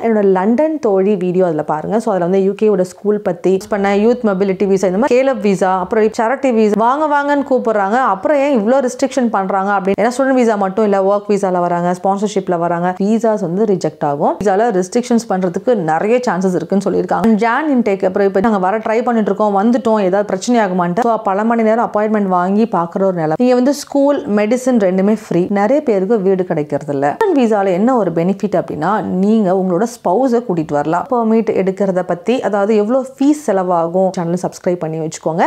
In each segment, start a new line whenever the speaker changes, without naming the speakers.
என்னோட லண்டன் தோழி வீடியோ அதில் பாருங்க ஸோ அதில் வந்து யூகேவோட ஸ்கூல் பற்றி பண்ண யூத் மொபிலிட்டி விசா இந்த மாதிரி கேலப் விசா அப்புறம் சேரிட்டி விசா வாங்க வாங்கன்னு கூப்பிடுறாங்க அப்புறம் ஏன் இவ்வளோ ரெஸ்ட்ரிக்ஷன் பண்ணுறாங்க அப்படின்னு ஏன்னா ஸ்டூடெண்ட் விசா மட்டும் இல்லை ஒர்க் விசாவில் வராங்க ஸ்பான்சர்ஷிப்பில் வராங்க விசாஸ் வந்து ரிஜெக்ட் ஆகும் விசாவில் ரெஸ்ட்ரிக்ஷன்ஸ் பண்ணுறதுக்கு நிறைய சான்சஸ் இருக்குன்னு சொல்லியிருக்காங்க ஜான் இன்டேக் அப்புறம் இப்போ நாங்கள் வர ட்ரை பண்ணிட்டு இருக்கோம் வந்துட்டோம் ஏதாவது பிரச்சனை ஆகுமான்ட்டு ஸோ பல மணி நேரம் அப்பாயின்மெண்ட் வாங்கி பார்க்குற ஒரு நிலை நீங்கள் வந்து ஸ்கூல் மெடிசன் ரெண்டுமே ஃப்ரீ நிறைய பேருக்கு வீடு கிடைக்கிறது இல்லை விசாவில் என்ன ஒரு பெனிஃபிட் அப்படின்னா நீங்கள் உங்களோட ஸ்பௌஸை கூட்டிகிட்டு வரலாம் பெர்மிட் எடுக்கிறத பற்றி அதாவது எவ்வளோ ஃபீஸ் செலவாகும் சேனல் சப்ஸ்கிரைப் பண்ணி வச்சுக்கோங்க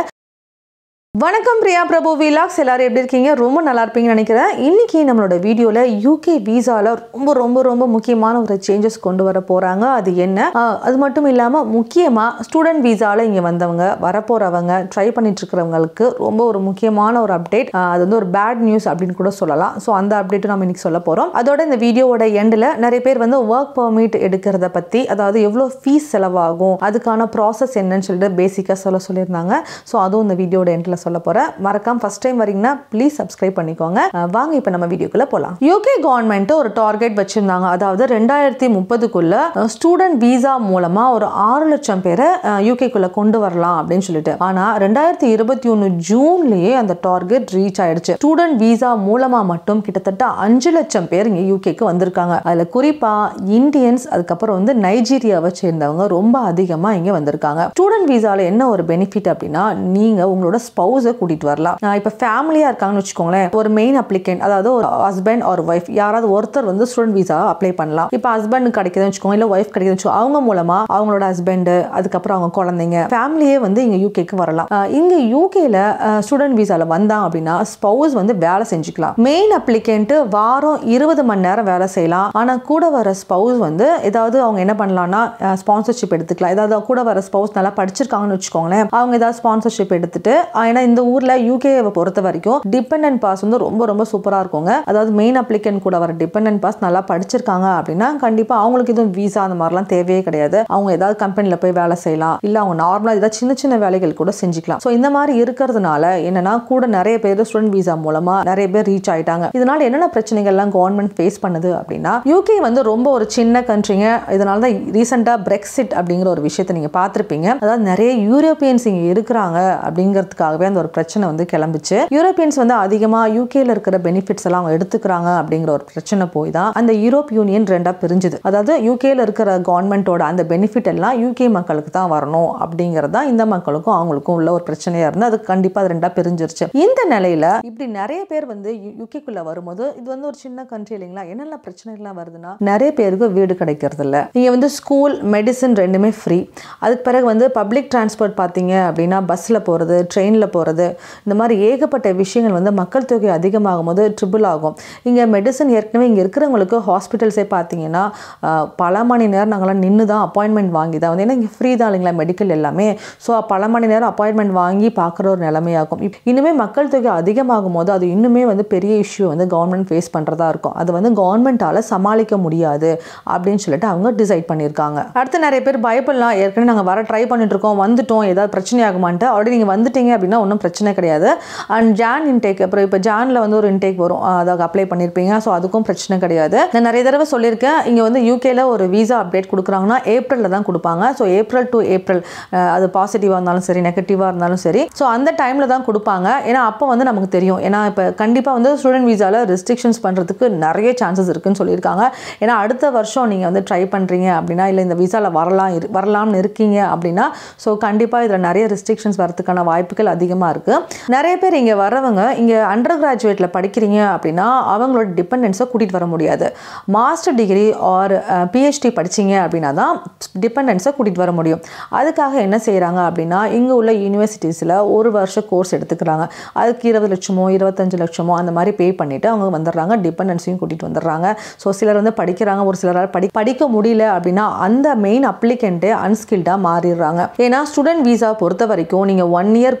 வணக்கம் பிரியா பிரபு விலாக்ஸ் எல்லாரும் எப்படி இருக்கீங்க ரொம்ப நல்லா இருப்பீங்கன்னு நினைக்கிறேன் இன்னைக்கு நம்மளோட வீடியோவில் யூகே விசாவில் ரொம்ப ரொம்ப ரொம்ப முக்கியமான ஒரு சேஞ்சஸ் கொண்டு வர போகிறாங்க அது என்ன ஆஹ் அது மட்டும் இல்லாமல் முக்கியமாக ஸ்டூடெண்ட் விசாவில் இங்கே வந்தவங்க வரப்போகிறவங்க ட்ரை பண்ணிட்டு இருக்கிறவங்களுக்கு ரொம்ப ஒரு முக்கியமான ஒரு அப்டேட் அது வந்து ஒரு பேட் நியூஸ் அப்படின்னு கூட சொல்லலாம் ஸோ அந்த அப்டேட்டும் நம்ம இன்னைக்கு சொல்ல போகிறோம் அதோட இந்த வீடியோவோட எண்டில் நிறைய பேர் வந்து ஒர்க் பெர்மிட் எடுக்கிறத பற்றி அதாவது எவ்வளோ ஃபீஸ் செலவாகும் அதுக்கான ப்ராசஸ் என்னன்னு சொல்லிட்டு பேசிக்காக சொல்ல சொல்லியிருந்தாங்க ஸோ அதுவும் இந்த வீடியோட எண்டில் சொல்ல போகிறேன் மறக்காம ஃபர்ஸ்ட் டைம் வரீங்கன்னா ப்ளீஸ் சப்ஸ்கிரைப் பண்ணிக்கோங்க அஹ் வாங்க இப்போ நம்ம வீடியோக்குள்ளே போகலாம் யூகே கவர்மெண்ட் ஒரு டார்கெட் வச்சுருந்தாங்க அதாவது ரெண்டாயிரத்தி முப்பதுக்குள்ள ஸ்டூடெண்ட் விசா மூலமாக ஒரு ஆறு லட்சம் பேரை யூகேக்குள்ளே கொண்டு வரலாம் அப்படின்னு சொல்லிட்டு ஆனால் ரெண்டாயிரத்தி இருபத்தி ஒன்று ஜூன்லேயே அந்த டார்கெட் ரீச் ஆயிடுச்சு ஸ்டூடெண்ட் விசா மூலமாக மட்டும் கிட்டத்தட்ட அஞ்சு லட்சம் பேர் இங்கே யூகேக்கு வந்திருக்காங்க அதில் குறிப்பாக இந்தியன்ஸ் அதுக்கப்புறம் வந்து நைஜீரியாவை சேர்ந்தவங்க ரொம்ப அதிகமாக இங்கே வந்திருக்காங்க ஸ்டூடெண்ட் விசாவில் என்ன ஒரு பெனிஃபிட் அப்படின்னா நீங்கள் உங்களோட ஸ்பௌஸை கூட்டிகிட்டு வரலாம் நான் இப்போ ஃபேமிலியாக இருக்காங்கன்னு வச்சுக்கோங்களேன் ஒரு மெயின் அப்ளிகேண்ட் அதாவது ஒரு ஹஸ்பண்ட் ஒரு ஒய்ஃப் யாராவது ஒருத்தர் வந்து ஸ்டூடெண்ட் விசா அப்ளை பண்ணலாம் இப்போ ஹஸ்பண்ட் கிடைக்குதுன்னு வச்சுக்கோங்க இல்லை ஒய்ஃப் கிடைக்குதுன்னு வச்சுக்கோங்க அவங்க மூலமாக அவங்களோட ஹஸ்பண்ட் அதுக்கப்புறம் அவங்க குழந்தைங்க ஃபேமிலியே வந்து இங்கே யூகேக்கு வரலாம் அஹ் இங்கே யூகேல ஸ்டூடெண்ட் விசாவில் வந்தாங்க அப்படின்னா ஸ்பௌஸ் வந்து வேலை செஞ்சுக்கலாம் மெயின் அப்ளிகேண்ட்டு வாரம் இருபது மணி நேரம் வேலை செய்யலாம் ஆனால் கூட வர ஸ்பௌஸ் வந்து ஏதாவது அவங்க என்ன பண்ணலாம்னா ஸ்பான்சர்ஷிப் எடுத்துக்கலாம் ஏதாவது கூட வர ஸ்பௌஸ் நல்லா படிச்சிருக்காங்கன்னு வச்சுக்கோங்களேன் அவங்க ஏதாவது ஸ்பான்சர்ஷிப் எடுத்துட்டு அஹ் ஏன்னா இந்த ஊரில் யூகேவை பொறுத்த வரைக்கும் டிபெண்டன்ட் பாஸ் வந்து ரொம்ப ரொம்ப சூப்பராக இருக்குங்க அதாவது மெயின் அப்ளிகேண்ட் கூட வர டிபெண்டன்ட் பாஸ் நல்லா படிச்சிருக்காங்க அப்படின்னா கண்டிப்பாக அவங்களுக்கு எதுவும் விசா அந்த மாதிரிலாம் தேவையே கிடையாது அவங்க ஏதாவது கம்பெனியில் போய் வேலை செய்யலாம் இல்லை அவங்க நார்மலாக ஏதாவது சின்ன சின்ன வேலைகள் கூட செஞ்சுக்கலாம் ஸோ இந்த மாதிரி இருக்கிறதுனால என்னன்னா கூட நிறைய பேர் ஸ்டூடெண்ட் விசா மூலமாக நிறைய பேர் ரீச் ஆயிட்டாங்க இதனால என்னென்ன பிரச்சனைகள்லாம் கவர்மெண்ட் ஃபேஸ் பண்ணுது அப்படின்னா யூகே வந்து ரொம்ப ஒரு சின்ன கண்ட்ரிங்க இதனால தான் ரீசெண்டாக பிரெக்சிட் அப்படிங்கிற ஒரு விஷயத்தை நீங்கள் பார்த்துருப்பீங்க அதாவது நிறைய யூரோப்பியன்ஸ் இங்கே இருக்கிறாங்க அப்படிங்கிறதுக்காகவே அந்த ஒரு பிரச்சனை வந்து கிளம்பிச்சு யூரோப்பியன்ஸ் வந்து அதிகமாக யூகேல இருக்கிற பெனிஃபிட்ஸ் எல்லாம் அவங்க எடுத்துக்கிறாங்க அப்படிங்கிற ஒரு பிரச்சனை போய் தான் அந்த யூரோப் யூனியன் ரெண்டா பிரிஞ்சுது அதாவது யூகேல இருக்கிற கவர்மெண்ட்டோட அந்த பெனிஃபிட் எல்லாம் யூகே மக்களுக்கு தான் வரணும் அப்படிங்கிறது தான் இந்த மக்களுக்கும் அவங்களுக்கும் உள்ள ஒரு பிரச்சனையா இருந்து அது கண்டிப்பா அது ரெண்டா பிரிஞ்சிருச்சு இந்த நிலையில இப்படி நிறைய பேர் வந்து யூகேக்குள்ள வரும்போது இது வந்து ஒரு சின்ன கண்ட்ரி இல்லைங்களா என்னென்ன பிரச்சனைகள்லாம் வருதுன்னா நிறைய பேருக்கு வீடு கிடைக்கிறது இல்ல நீங்க வந்து ஸ்கூல் மெடிசன் ரெண்டுமே ஃப்ரீ அதுக்கு பிறகு வந்து பப்ளிக் டிரான்ஸ்போர்ட் பார்த்தீங்க அப்படின்னா பஸ்ஸில் போகிறது ட்ரெயினில் போகிறது இந்த மாதிரி ஏகப்பட்ட விஷயங்கள் வந்து மக்கள் தொகை அதிகமாகும் போது ட்ரிபிள் ஆகும் இங்கே மெடிசன் ஏற்கனவே இங்கே இருக்கிறவங்களுக்கு ஹாஸ்பிட்டல்ஸே பார்த்தீங்கன்னா ஆஹ், பல மணி நேரம் நாங்களாம் நின்று தான் அப்பாயின்மெண்ட் வாங்கி தான் வந்து ஏன்னா இங்கே ஃப்ரீ தான் இல்லைங்களா மெடிக்கல் எல்லாமே ஸோ பல மணி நேரம் அப்பாயின்மெண்ட் வாங்கி பார்க்குற ஒரு நிலைமையாகும் இப் இனிமே மக்கள் தொகை அதிகமாகும் போது அது இன்னுமே வந்து பெரிய இஷ்யூ வந்து கவர்மெண்ட் ஃபேஸ் பண்ணுறதா இருக்கும் அது வந்து கவர்மெண்ட்டால் சமாளிக்க முடியாது அப்படின்னு சொல்லிட்டு அவங்க டிசைட் பண்ணியிருக்காங்க அடுத்து நிறைய பேர் பயப்படலாம் ஏற்கனவே நாங்கள் வர ட்ரை பண்ணிட்டு இருக்கோம் வந்துட்டோம் ஏதாவது பிரச்சனை ஆகுமான்ட்டு ஆல்ரெடி நீங்கள் வந்துட்டீங்க அப்படின்னா ஒன்றும் பிரச்சனை கிடையாது அண்ட் ஜான் இன்டேக் அப்புறம் இப்போ ஜானில் வந்து ஒரு இன்டேக் வரும் அஹ் அதாவது அப்ளை பண்ணியிருப்பீங்க ஸோ அதுக்கும் பிரச்சனை கிடையாது நான் நிறைய தடவை சொல்லியிருக்கேன் இங்கே வந்து யூகேல ஒரு விசா அப்டேட் கொடுக்குறாங்கன்னா ஏப்ரலில் தான் கொடுப்பாங்க ஸோ ஏப்ரல் டு ஏப்ரல் அது பாசிட்டிவாக இருந்தாலும் சரி நெகட்டிவாக இருந்தாலும் சரி ஸோ அந்த டைமில் தான் கொடுப்பாங்க ஏன்னா அப்போ வந்து நமக்கு தெரியும் ஏன்னா இப்போ கண்டிப்பாக வந்து ஸ்டூடெண்ட் விசாவில் ரெஸ்ட்ரிக்ஷன்ஸ் பண்ணுறதுக்கு நிறைய சான்சஸ் இருக்குன்னு சொல்லியிருக்காங்க ஏன்னா அடுத்த வருஷம் நீங்கள் வந்து ட்ரை பண்ணுறீங்க அப்படின்னா இல்லை இந்த விசாவில் வரலாம் இரு வரலாம்னு இருக்கீங்க அப்படின்னா ஸோ கண்டிப்பாக இதில் நிறைய ரெஸ்ட்ரிக்ஷன்ஸ் வரதுக்கான வாய்ப்புகள் அதிகமாக இருக்குது நிறைய பேர் இங்கே வரவங்க இங்கே அண்டர் கிராஜுவேட்டில் படிக்கிறீங்க அப்படின்னா அவங்களோட டிபெண்டன்ஸை கூட்டிகிட்டு வர முடியாது மாஸ்டர் டிகிரி ஆர் பிஹெச்டி படிச்சீங்க அப்படின்னா தான் டிபெண்டன்ஸை கூட்டிகிட்டு வர முடியும் அதுக்காக என்ன செய்கிறாங்க அப்படின்னா இங்கே உள்ள யூனிவர்சிட்டிஸில் ஒரு வருஷ கோர்ஸ் எடுத்துக்கிறாங்க அதுக்கு இருபது லட்சமோ இருபத்தஞ்சு லட்சமோ அந்த மாதிரி பே பண்ணிவிட்டு அவங்க வந்துடுறாங்க டிபெண்டன்ஸையும் கூட்டிகிட்டு வந்துடுறாங்க ஸோ சிலர் வந்து படிக்கிறாங்க ஒரு சிலரால் படி படிக்க முடியல அப்படின்னா அந்த மெயின் அப்ளிகண்ட்டே அன்ஸ்கில்டாக மாறிடுறாங்க ஏன்னா ஸ்டூடெண்ட் விசா பொறுத்த வரைக்கும் நீங்கள் ஒன் இயர் கோர்ஸை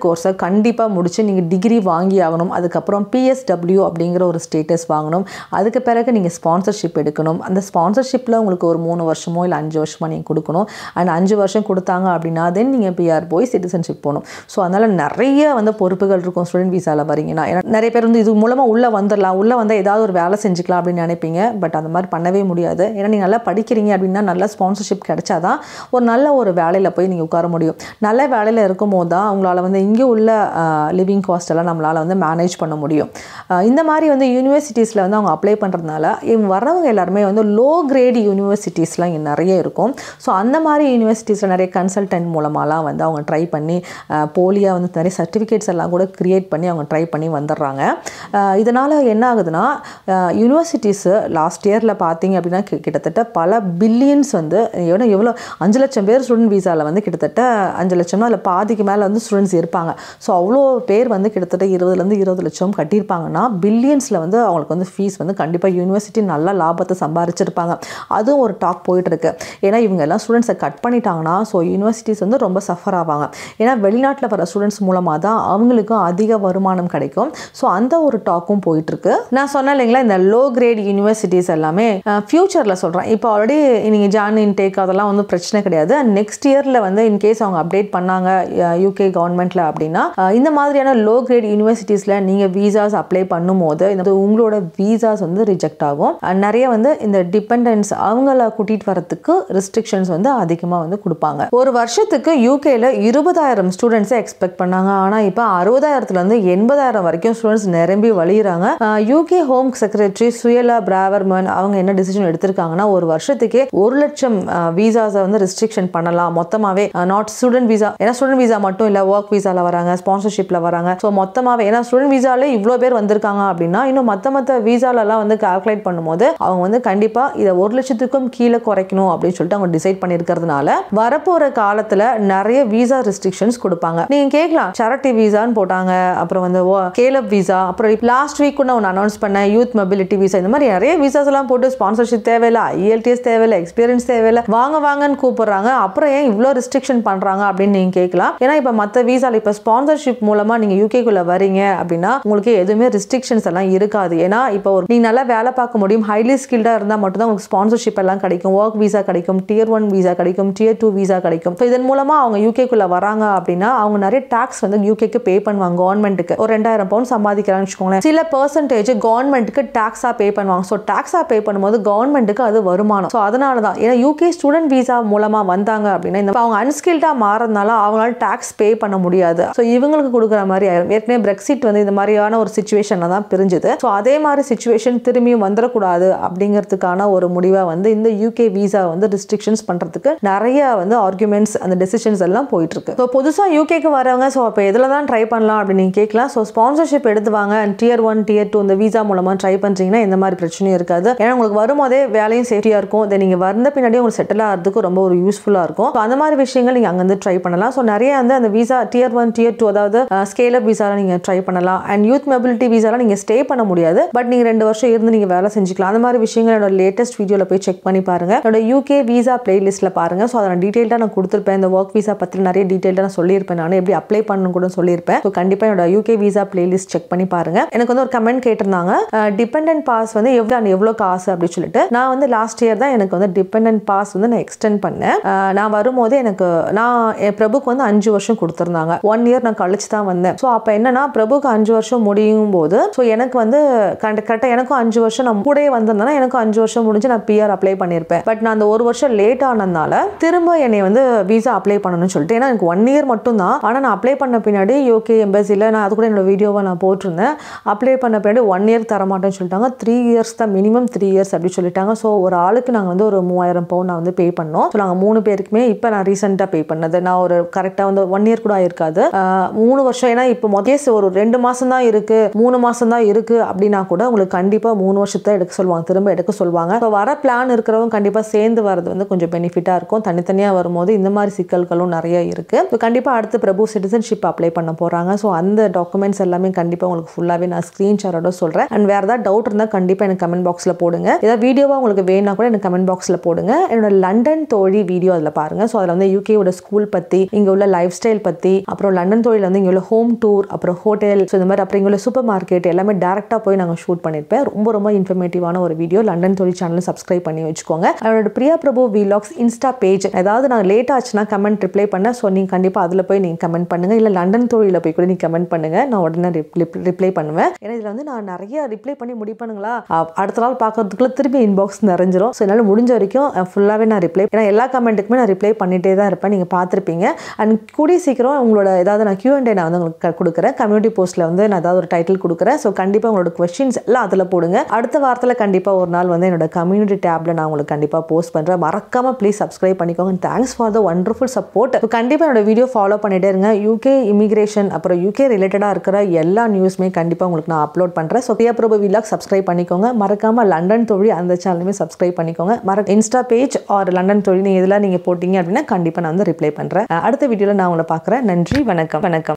கண்டிப்பாக முடிச்சு நீங்கள் டிகிரி வாங்கி ஆகணும் அதுக்கப்புறம் பிஎஸ்டபிள்யூ அப்படிங்கிற ஒரு ஸ்டேட்டஸ் வாங்கணும் அதுக்கு பிறகு நீங்கள் ஸ்பான்சர்ஷிப் எடுக்கணும் அந்த ஸ்பான்சர்ஷிப்பில் உங்களுக்கு ஒரு மூணு வருஷமோ இல்லை அஞ்சு வருஷமோ நீங்கள் கொடுக்கணும் அண்ட் அஞ்சு வருஷம் கொடுத்தாங்க அப்படின்னா தென் நீங்கள் பிஆர் போய் சிட்டிசன்ஷிப் போகணும் ஸோ அதனால் நிறைய வந்து பொறுப்புகள் இருக்கும் ஸ்டூடெண்ட் விசாவில் வரீங்கன்னா ஏன்னா நிறைய பேர் வந்து இது மூலமாக உள்ளே வந்துடலாம் உள்ளே வந்தால் ஏதாவது ஒரு வேலை செஞ்சுக்கலாம் அப்படின்னு நினைப்பீங்க பட் அந்த மாதிரி பண்ணவே முடியாது ஏன்னா நீங்கள் நல்லா படிக்கிறீங்க அப்படின்னா நல்ல ஸ்பான்சர்ஷிப் கிடைச்சாதான் ஒரு நல்ல ஒரு வேலையில் போய் நீங்கள் உட்கார முடியும் நல்ல வேலையில் இருக்கும் போது தான் உங்களால் வந்து இங்கே உள்ள லிவிங் காஸ்ட் எல்லாம் நம்மளால் வந்து மேனேஜ் பண்ண முடியும் அஹ் இந்த மாதிரி வந்து யூனிவர்சிட்டிஸில் வந்து அவங்க அப்ளை பண்ணுறதுனால இவங்க வர்றவங்க எல்லாருமே வந்து லோ கிரேட் யூனிவர்சிட்டிஸ்லாம் இங்கே நிறைய இருக்கும் ஸோ அந்த மாதிரி யூனிவர்சிட்டிஸில் நிறைய கன்சல்டன்ட் மூலமாலாம் வந்து அவங்க ட்ரை பண்ணி போலியாக வந்து நிறைய சர்டிஃபிகேட்ஸ் எல்லாம் கூட க்ரியேட் பண்ணி அவங்க ட்ரை பண்ணி வந்துடுறாங்க இதனால் என்ன ஆகுதுன்னா யூனிவர்சிட்டிஸு லாஸ்ட் இயரில் பார்த்தீங்க அப்படின்னா கி- கிட்டத்தட்ட பல பில்லியன்ஸ் வந்து எவ்வளோ எவ்வளோ அஞ்சு லட்சம் பேர் ஸ்டூடெண்ட் வீசாவில் வந்து கிட்டத்தட்ட அஞ்சு லட்சம்னா அதில் பாதிக்கு மேலே வந்து ஸ்டூடெண்ட்ஸ் இருப்பாங்க ஸோ அவ்வளோ பேர் வந்து கிட்டத்தட்ட இருபதுலேருந்து இருபது லட்சம் கட்டியிருப்பாங்கன்னா பில்லியன்ஸில் வந்து அவங்களுக்கு வந்து ஃபீஸ் வந்து கண்டிப்பாக யூனிவர்சிட்டி நல்ல லாபத்தை சம்பாரிச்சிருப்பாங்க அதுவும் ஒரு டாக் போயிட்டுருக்கு ஏன்னா இவங்க எல்லாம் ஸ்டூடெண்ட்ஸை கட் பண்ணிட்டாங்கன்னா ஸோ யூனிவர்சிட்டிஸ் வந்து ரொம்ப சஃபர் ஆவாங்க ஏன்னா வெளிநாட்டில் வர ஸ்டூடெண்ட்ஸ் மூலமாக தான் அவங்களுக்கும் அதிக வருமானம் கிடைக்கும் ஸோ அந்த ஒரு டாக்கும் போயிட்டுருக்கு நான் சொன்னேன் இல்லைங்களா இந்த லோ கிரேட் யூனிவர்சிட்டிஸ் எல்லாமே ஃப்யூச்சரில் சொல்கிறேன் இப்போ ஆல்ரெடி நீங்கள் ஜான் இன்டேக் அதெல்லாம் வந்து பிரச்சனை கிடையாது நெக்ஸ்ட் இயரில் வந்து இன்கேஸ் அவங்க அப்டேட் பண்ணாங்க யூகே கவர்மெண்ட்டில் அப்படின்னா அஹ், இந்த மாதிரியான லோ கிரேட் யூனிவர்சிட்டிஸில் நீங்கள் வீசாஸ் அப்ளை பண்ணும்போது இந்த உங்களோட வீசாஸ் வந்து ரிஜெக்ட் ஆகும் And நிறைய வந்து இந்த டிபெண்டன்ஸ் அவங்கள கூட்டிகிட்டு வரத்துக்கு ரெஸ்ட்ரிக்ஷன்ஸ் வந்து அதிகமாக வந்து கொடுப்பாங்க ஒரு வருஷத்துக்கு யூகேல இருபதாயிரம் ஸ்டூடெண்ட்ஸை எக்ஸ்பெக்ட் பண்ணாங்க ஆனால் இப்போ அறுபதாயிரத்துலேருந்து எண்பதாயிரம் வரைக்கும் ஸ்டூடெண்ட்ஸ் நிரம்பி வழியிறாங்க UK home secretary Suella Braverman அவங்க என்ன டிசிஷன் எடுத்திருக்காங்கன்னா ஒரு வருஷத்துக்கே ஒரு லட்சம் வீசாஸை வந்து ரெஸ்ட்ரிக்ஷன் பண்ணலாம் மொத்தமாகவே நாட் ஸ்டூடெண்ட் வீசா ஏன்னா ஸ்டூடெண்ட் வீசா மட்டும் இல்லை ஒர்க் வீசாவில் வராங்க ஸ்பான்சர்ஷிப்பில் வராங்க ஸோ மொத்தமாகவே ஏன்னா ஸ்டூடெண்ட் வீசாலே இவ்வளோ பேர் வந்திருக்காங்க அப்படின்னா இன்னும் மற்ற மற்ற வீசாலெல்லாம் வந்து கால்குலேட் பண்ணும்போது அவங்க வந்து கண்டிப்பாக இதை ஒரு லட்சத்துக்கும் கீழே குறைக்கணும் அப்படின்னு சொல்லிட்டு அவங்க டிசைட் பண்ணியிருக்கிறதுனால வரப்போகிற காலத்தில் நிறைய வீசா ரெஸ்ட்ரிக்ஷன்ஸ் கொடுப்பாங்க நீங்கள் கேட்கலாம் சேரிட்டி வீசான்னு போட்டாங்க அப்புறம் வந்து கேலப் வீசா அப்புறம் லாஸ்ட் வீக் கூட ஒன்று அனௌன்ஸ் பண்ணேன் யூத் மொபிலிட்டி வீசா இந்த மாதிரி நிறைய வீசாஸ் எல்லாம் போட்டு ஸ்பான்சர்ஷிப் தேவையில்லை ஐஎல்டிஎஸ் தேவையில்லை எக்ஸ்பீரியன்ஸ் தேவையில்லை வாங்க வாங்கன்னு கூப்பிடுறாங்க அப்புறம் ஏன் இவ்வளோ ரெஸ்ட்ரிக்ஷன் பண்ணுறாங்க அப்படின்னு நீங்கள் கேட்கலாம் ஏன்னா இப்போ மற்ற வீசால இப்போ ஸ்பான்சர்ஷிப் மூலமாக நீங்கள் யூகேக்குள்ளே வரீங்க அப்படின்னா உங்களுக்கு எதுவுமே ரெஸ்ட்ரிக்ஷன்ஸ் எல்லாம் இருக்காது ஏன்னா இப்போ ஒரு நீங்கள் நல்லா வேலை பார்க்க முடியும் ஹைலி ஸ்கில்டாக இருந்தால் மட்டும்தான் உங்களுக்கு ஸ்பான்சர்ஷிப் எல்லாம் கிடைக்கும் ஒர்க் வீசா கிடைக்கும் டியர் ஒன் வீசா கிடைக்கும் டியர் டூ வீசா கிடைக்கும் ஸோ இதன் மூலமாக அவங்க யூகேக்குள்ளே வராங்க அப்படின்னா அவங்க நிறைய டாக்ஸ் வந்து யூகேக்கு பே பண்ணுவாங்க கவர்மெண்ட்டுக்கு ஒரு ரெண்டாயிரம் பவுண்ட் சம்பாதிக்கிறான்னு வச்சுக்கோங்களேன் சில பர்சன்டேஜ் கவர்மெண்ட்டுக்கு டாக்ஸாக பே பண்ணுவாங்க ஸோ டாக்ஸாக பே பண்ணும்போது கவர்மெண்ட்டுக்கு அது வருமானம் ஸோ அதனால தான் ஏன்னா யூகே ஸ்டூடெண்ட் வீசா மூலமாக வந்தாங்க அப்படின்னா இந்த அவங்க அன்ஸ்கில்டாக மாறதுனால அவங்களால டாக்ஸ் பே பண்ண முடியாது ஸோ இவங்களுக்கு கொடுக்குற மாதிரி ஆயிரும் ஏற்கனவே பிரெக்சிட் வந்து இந்த மாதிரியான ஒரு சுச்சுவேஷனில் தான் பிரிஞ்சுது ஸோ அதே மாதிரி சுச்சுவேஷன் திரும்பியும் வந்துடக்கூடாது அப்படிங்கிறதுக்கான ஒரு முடிவாக வந்து இந்த யூகே வீசா வந்து ரெஸ்ட்ரிக்ஷன்ஸ் பண்ணுறதுக்கு நிறைய வந்து ஆர்குமெண்ட்ஸ் அந்த டெசிஷன்ஸ் எல்லாம் போயிட்டு இருக்கு ஸோ புதுசாக யூகேக்கு வரவங்க ஸோ அப்போ எதில் தான் ட்ரை பண்ணலாம் அப்படின்னு நீங்கள் கேட்கலாம் ஸோ ஸ்பான்சர்ஷிப் எடுத்து வாங்க டியர் ஒன் டியர் டூ இந்த வீசா மூலமாக ட்ரை பண்ணுறீங்கன்னா எந்த மாதிரி பிரச்சனையும் இருக்காது ஏன்னா உங்களுக்கு வரும்போதே வேலையும் சேஃப்டியாக இருக்கும் தென் நீங்கள் வந்த பின்னாடியே உங்களுக்கு செட்டில் ஆகிறதுக்கு ரொம்ப ஒரு யூஸ்ஃபுல்லாக இருக்கும் ஸோ அந்த மாதிரி விஷயங்கள் நீங்கள் அங்கேருந்து ட்ரை பண்ணலாம் ஸோ நிறைய வந்து அந்த visa tier one tier two அதாவது ஸ்கேல் அப் வீசாவில் நீங்கள் ட்ரை பண்ணலாம் அண்ட் யூத் மொபிலிட்டி வீசாவில் நீங்கள் ஸ்டே பண்ண முடியாது பட் நீங்கள் ரெண்டு வருஷம் இருந்து நீங்கள் வேலை செஞ்சுக்கலாம் அந்த மாதிரி விஷயங்கள் என்னோட லேட்டஸ்ட் வீடியோவில் போய் செக் பண்ணி பாருங்க என்னோட யூகே வீசா பிளேலிஸ்ட்டில் பாருங்க ஸோ அதை நான் டீட்டெயில்டாக நான் கொடுத்துருப்பேன் இந்த ஒர்க் வீசா பற்றி நிறைய டீட்டெயில்டாக நான் சொல்லியிருப்பேன் நான் எப்படி அப்ளை பண்ணணும் கூட சொல்லியிருப்பேன் ஸோ கண்டிப்பாக என்னோட யூகே வீசா பிளேலிஸ்ட் செக் பண்ணி பாருங்க எனக்கு வந்து ஒரு கமெண்ட் கேட்டிருந்தாங்க டிபெண்டன்ட் பாஸ் வந்து எவ்வளோ எவ்வளோ காசு அப்படின்னு சொல்லிட்டு நான் வந்து லாஸ்ட் இயர் தான் எனக்கு வந்து டிபெண்டன்ட் பாஸ் வந்து நான் எக்ஸ்டெண்ட் பண்ணேன் அஹ் நான் வரும்போது எனக்கு நான் என் பிரபுக்கு வந்து அஞ்சு வருஷம் கொடுத்துருந்தாங்க ஒன் இயர் நான் கழிச்சு தான் வந்தேன் ஸோ அப்போ என்னன்னா பிரபுக்கு அஞ்சு வருஷம் முடியும் போது ஸோ எனக்கு வந்து கரெக்டாக எனக்கும் அஞ்சு வருஷம் நான் கூடயே வந்திருந்தேன்னா எனக்கும் அஞ்சு வருஷம் முடிஞ்சு நான் பிஆர் அப்ளை பண்ணியிருப்பேன் பட் நான் அந்த ஒரு வருஷம் லேட் ஆனதுனால திரும்ப என்னை வந்து வீசா அப்ளை பண்ணணும்னு சொல்லிட்டு ஏன்னா எனக்கு ஒன் இயர் மட்டும் தான் ஆனால் நான் அப்ளை பண்ண பின்னாடி யூகே எம்பசியில் நான் அது கூட என்னோட வீடியோவை நான் போட்டிருந்தேன் அப்ளை பண்ண பின்னாடி ஒன் இயர் தர மாட்டேன்னு சொல்லிட்டாங்க த்ரீ இயர்ஸ் தான் மினிமம் த்ரீ இயர்ஸ் அப்படி சொல்லிட்டாங்க ஸோ ஒரு ஆளுக்கு நாங்கள் வந்து ஒரு மூவாயிரம் பவுன் நான் வந்து பே பண்ணோம் ஸோ நாங்கள் மூணு பேருக்குமே இப்போ நான் ரீசெண்டாக பே பண்ணது நான் ஒரு கரெக்டாக வந்து ஒன் இயர் கூட ஆயிருக்காது ஆஹ் மூணு வருஷம் ஏன்னா இப்போ மொதல் ஒரு ரெண்டு மாதம் தான் இருக்கு மூணு மாதம் தான் இருக்கு அப்படின்னா கூட உங்களுக்கு கண்டிப்பாக மூணு வருஷத்தை எடுக்க சொல்லுவாங்க திரும்ப எடுக்க சொல்லுவாங்க ஸோ வர பிளான் இருக்கிறவங்க கண்டிப்பாக சேர்ந்து வரது வந்து கொஞ்சம் பெனிஃபிட்டாக இருக்கும் தனித்தனியாக வரும்போது இந்த மாதிரி சிக்கல்களும் நிறைய இருக்கு ஸோ கண்டிப்பாக அடுத்து பிரபு சிட்டிசன்ஷிப் அப்ளை பண்ண போகிறாங்க ஸோ அந்த டாக்குமெண்ட்ஸ் எல்லாமே கண்டிப்பாக உங்களுக்கு ஃபுல்லாகவே நான் ஸ்க்ரீன்ஷாட்டோட சொல்கிறேன் அண்ட் வேறு ஏதாவது டவுட் இருந்தால் கண்டிப்பாக எனக்கு கமெண்ட் பாக்ஸில் போடுங்க ஏதாவது வீடியோவாக உங்களுக்கு வேணா கூட எனக்கு கமெண்ட் பாக்ஸில் போடுங்க என்னோட லண்டன் தோழி வீடியோ அதில் பாருங்கள் ஸோ அதில் வந்து யூகேவோட ஸ்கூல் பற்றி இங்கே உள்ள லைஃப் ஸ்டைல் பற்றி அப்புறம் லண்டன் தோழி தொழில் வந்து இங்கே உள்ள ஹோம் டூர் அப்புறம் ஹோட்டல் ஸோ இந்த மாதிரி அப்புறம் இங்கே உள்ள சூப்பர் மார்க்கெட் எல்லாமே டேரெக்டாக போய் நாங்கள் ஷூட் பண்ணியிருப்பேன் ரொம்ப ரொம்ப இன்ஃபர்மேட்டிவான ஒரு வீடியோ லண்டன் தொழில் சேனல் சப்ஸ்கிரைப் பண்ணி வச்சுக்கோங்க அவரோட Priya Prabhu vlogs insta page ஏதாவது நான் லேட் ஆச்சுன்னா கமெண்ட் ரிப்ளை பண்ண ஸோ நீங்கள் கண்டிப்பாக அதில் போய் நீங்கள் கமெண்ட் பண்ணுங்கள் இல்லை லண்டன் தொழிலில் போய் கூட நீங்கள் கமெண்ட் பண்ணுங்கள் நான் உடனே ரிப்ளை பண்ணுவேன் ஏன்னா இதில் வந்து நான் நிறைய ரிப்ளை பண்ணி முடிப்பேனுங்களா அ- அடுத்த நாள் பார்க்கறதுக்குள்ள திருப்பி இன்பாக்ஸ் நிறைஞ்சிரும் ஸோ என்னால் முடிஞ்ச வரைக்கும் ஃபுல்லாகவே நான் ரிப்ளை ஏன்னா எல்லா கமெண்ட்டுக்குமே நான் ரிப்ளை பண்ணிகிட்டே தான் இருப்பேன் நீங்கள் பார்த்துருப்பீங்க அண்ட் கூடிய சீக்கிரம் உங்களோட ஏதாவது நான் Q&A நான் வந்து உங்களுக்கு க- கொடுக்குறேன் கம்யூனிட்டி போஸ்ட்டில் வந்து நான் ஏதாவது ஒரு டைட்டில் கொடுக்குறேன் ஸோ கண்டிப்பாக உங்களோட கொஸ்டின்ஸ் எல்லாம் அதில் போடுங்க அடுத்த வாரத்தில் கண்டிப்பாக ஒரு நாள் வந்து என்னோட கம்யூனிட்டி டேப்பில் நான் உங்களுக்கு கண்டிப்பாக போஸ்ட் பண்ணுறேன் மறக்காமல் ப்ளீஸ் சப்ஸ்கிரைப் பண்ணிக்கோங்க thanks for the wonderful support கண்டிப்பாக என்னோட வீடியோ ஃபாலோ பண்ணிட்டே இருங்க யூகே இமிகிரேஷன் அப்புறம் யூகே ரிலேட்டடாக இருக்கிற எல்லா நியூஸுமே கண்டிப்பாக உங்களுக்கு நான் அப்லோட் பண்ணுறேன் so Priya Prabhu vlog subscribe பண்ணிக்கோங்க மறக்காமல் லண்டன் தொழில் அந்த சேனலுமே சப்ஸ்கிரைப் பண்ணிக்கோங்க மற இன்ஸ்டா பேஜ் ஆர் லண்டன் தொழில் நீங்கள் இதெல்லாம் நீங்கள் போட்டிங்க அப்படின்னா கண்டிப்பாக நான் வந்து ரிப்ளை பண்ணுறேன் அடுத்த வீடியோவில் நான் உங்களை பார்க்குறேன் நன்றி வணக்கம் வணக்கம்